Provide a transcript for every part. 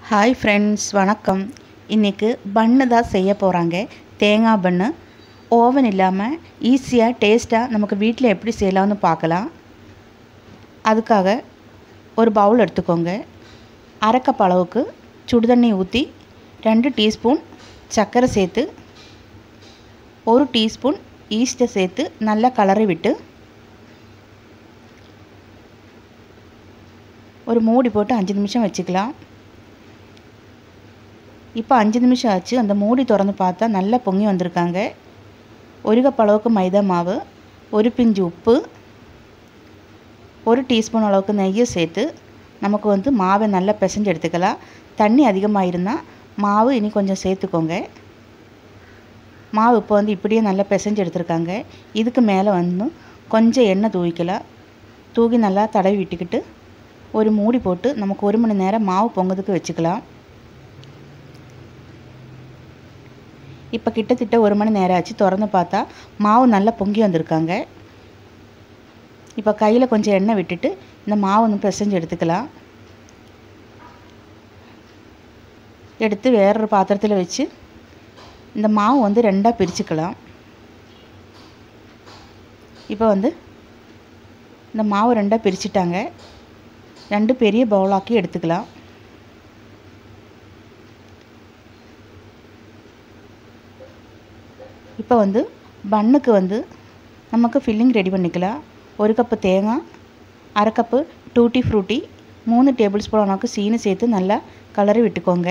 hi friends வணக்கம் இன்றைக்கி பன்னு தான் செய்ய போகிறாங்க தேங்காய் பன்னு ஓவன் இல்லாமல் ஈஸியாக டேஸ்ட்டாக நமக்கு வீட்டில் எப்படி செய்யலாம்னு பார்க்கலாம் அதுக்காக ஒரு பவுல் எடுத்துக்கோங்க அரை கப் அளவுக்கு சுடுதண்ணி ஊற்றி ரெண்டு டீஸ்பூன் சர்க்கரை சேர்த்து ஒரு டீஸ்பூன் ஈஸ்ட்டை சேர்த்து நல்லா கலரி விட்டு ஒரு மூடி போட்டு அஞ்சு நிமிஷம் வச்சுக்கலாம் இப்போ அஞ்சு நிமிஷம் ஆச்சு அந்த மூடி திறந்து பார்த்தா நல்லா பொங்கி வந்திருக்காங்க ஒரு கப் அளவுக்கு மைதா மாவு ஒரு பிஞ்சு உப்பு ஒரு டீஸ்பூன் அளவுக்கு நெய்யை சேர்த்து நமக்கு வந்து மாவை நல்லா பிசைஞ்சு எடுத்துக்கலாம் தண்ணி அதிகமாக இருந்தால் மாவு இனி கொஞ்சம் சேர்த்துக்கோங்க மாவு இப்போ வந்து இப்படியே நல்லா பிசைஞ்சு எடுத்துருக்காங்க இதுக்கு மேலே வந்து கொஞ்சம் எண்ணெய் தூவிக்கலாம் தூக்கி நல்லா தடவி விட்டுக்கிட்டு ஒரு மூடி போட்டு நமக்கு ஒரு மணி நேரம் மாவு பொங்குறதுக்கு வச்சுக்கலாம் இப்போ கிட்டத்தட்ட ஒரு மணி நேரம் ஆச்சு திறந்து பார்த்தா மாவு நல்லா பொங்கி வந்திருக்காங்க இப்போ கையில் கொஞ்சம் எண்ணெய் விட்டுட்டு இந்த மாவு வந்து பிசைஞ்சு எடுத்துக்கலாம் எடுத்து வேறொரு பாத்திரத்தில் வச்சு இந்த மாவு வந்து ரெண்டாக பிரிச்சுக்கலாம் இப்போ வந்து இந்த மாவு ரெண்டாக பிரிச்சுட்டாங்க ரெண்டு பெரிய பவுலாக்கி எடுத்துக்கலாம் இப்போ வந்து பன்னுக்கு வந்து நமக்கு ஃபில்லிங் ரெடி பண்ணிக்கலாம் ஒரு கப்பு தேங்காய் அரை கப்பு டூட்டி ஃப்ரூட்டி மூணு டேபிள் ஸ்பூன் அளவுக்கு சீனி சேர்த்து நல்லா கலரி விட்டுக்கோங்க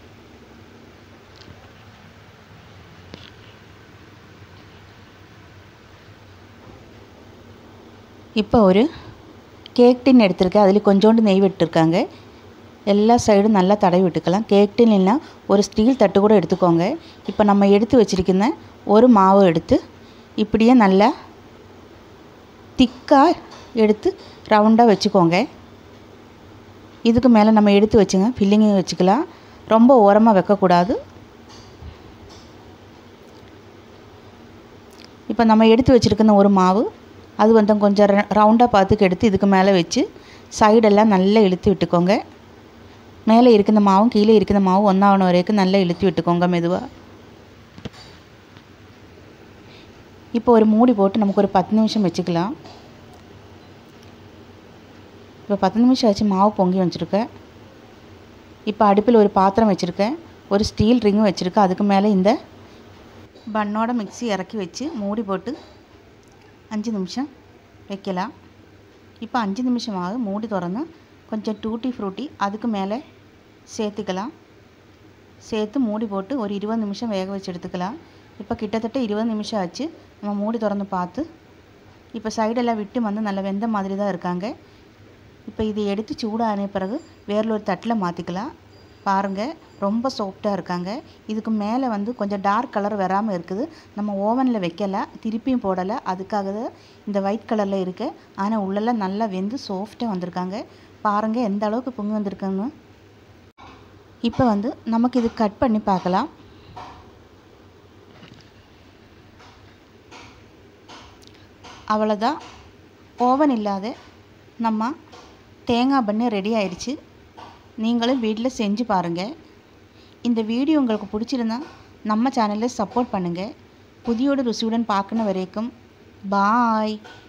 இப்போ ஒரு கேக் டின் எடுத்திருக்கேன் அதில் கொஞ்சோண்டு நெய் விட்டுருக்காங்க எல்லா சைடும் நல்லா தடவி விட்டுக்கலாம் கேக் டின் இல்லைனா ஒரு ஸ்டீல் தட்டு கூட எடுத்துக்கோங்க இப்போ நம்ம எடுத்து வச்சுருக்கிற ஒரு மாவு எடுத்து இப்படியே நல்லா திக்காக எடுத்து ரவுண்டாக வச்சுக்கோங்க இதுக்கு மேலே நம்ம எடுத்து வச்சுங்க ஃபில்லிங் வச்சுக்கலாம் ரொம்ப ஓரமாக வைக்கக்கூடாது இப்போ நம்ம எடுத்து வச்சுருக்கிற ஒரு மாவு அது வந்து கொஞ்சம் ரவுண்டாக பார்த்துக்கு எடுத்து இதுக்கு மேலே வச்சு சைடெல்லாம் நல்லா இழுத்து விட்டுக்கோங்க மேலே இருக்கிற மாவும் கீழே இருக்கிற மாவும் ஒன்றாவன வரைக்கும் நல்லா இழுத்து விட்டுக்கோங்க மெதுவாக இப்போ ஒரு மூடி போட்டு நமக்கு ஒரு பத்து நிமிஷம் வச்சுக்கலாம் இப்போ பத்து நிமிஷம் ஆச்சு மாவு பொங்கி வச்சுருக்கேன் இப்போ அடுப்பில் ஒரு பாத்திரம் வச்சுருக்கேன் ஒரு ஸ்டீல் ரிங்கும் வச்சுருக்கேன் அதுக்கு மேலே இந்த பன்னோட மிக்ஸி இறக்கி வச்சு மூடி போட்டு அஞ்சு நிமிஷம் வைக்கலாம் இப்போ அஞ்சு நிமிஷமாக மூடி திறந்து கொஞ்சம் டூட்டி ஃப்ரூட்டி அதுக்கு மேலே சேர்த்துக்கலாம் சேர்த்து மூடி போட்டு ஒரு இருபது நிமிஷம் வேக வச்சு எடுத்துக்கலாம் இப்போ கிட்டத்தட்ட இருபது நிமிஷம் ஆச்சு நம்ம மூடி திறந்து பார்த்து இப்போ சைடெல்லாம் விட்டு வந்து நல்லா வெந்த மாதிரி தான் இருக்காங்க இப்போ இதை எடுத்து சூடான பிறகு வேறு ஒரு தட்டில் மாற்றிக்கலாம் பாருங்கள் ரொம்ப சாஃப்டாக இருக்காங்க இதுக்கு மேலே வந்து கொஞ்சம் டார்க் கலர் வராமல் இருக்குது நம்ம ஓவனில் வைக்கலை திருப்பியும் போடலை அதுக்காக தான் இந்த ஒயிட் கலரில் இருக்கு ஆனால் உள்ளெல்லாம் நல்லா வெந்து சாஃப்டாக வந்திருக்காங்க பாருங்கள் எந்த அளவுக்கு பொங்கி வந்திருக்குன்னு இப்போ வந்து நமக்கு இது கட் பண்ணி பார்க்கலாம் அவ்வளோதான் ஓவன் இல்லாத நம்ம தேங்காய் பண்ணி ரெடி ஆயிடுச்சு நீங்களும் வீட்டில் செஞ்சு பாருங்கள் இந்த வீடியோ உங்களுக்கு பிடிச்சிருந்தா நம்ம சேனலில் சப்போர்ட் பண்ணுங்கள் புதியோட ருசியுடன் பார்க்கணும் வரைக்கும் பாய்